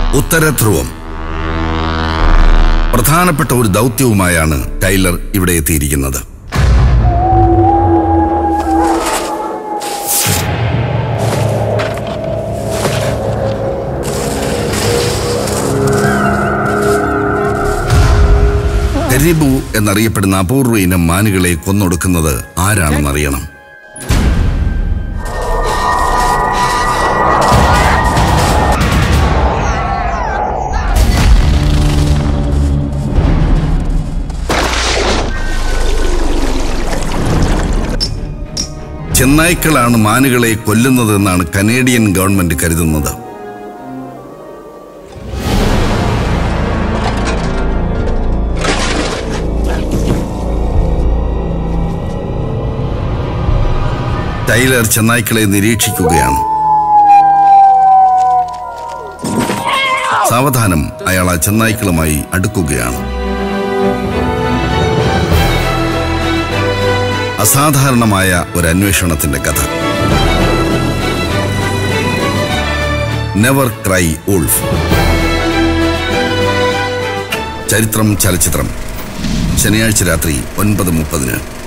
ഉത്തരധ്രുവം പ്രധാനപ്പെട്ട ഒരു ദൗത്യവുമായാണ് ടൈലർ ഇവിടെ എത്തിയിരിക്കുന്നത് കരിബു എന്നറിയപ്പെടുന്ന അപൂർവ ഇനം മാനുകളെ കൊന്നൊടുക്കുന്നത് ആരാണെന്നറിയണം ചെന്നായ്ക്കളാണ് മാനുകളെ കൊല്ലുന്നതെന്നാണ് കനേഡിയൻ ഗവൺമെന്റ് കരുതുന്നത് ടൈലർ ചെന്നായ്ക്കളെ നിരീക്ഷിക്കുകയാണ് സാവധാനം അയാൾ ആ ചെന്നായ്ക്കളുമായി അടുക്കുകയാണ് അസാധാരണമായ ഒരു അന്വേഷണത്തിന്റെ കഥ നെവർ ക്രൈ ഉൾഫ് ചരിത്രം ചലച്ചിത്രം ശനിയാഴ്ച രാത്രി ഒൻപത് മുപ്പതിന്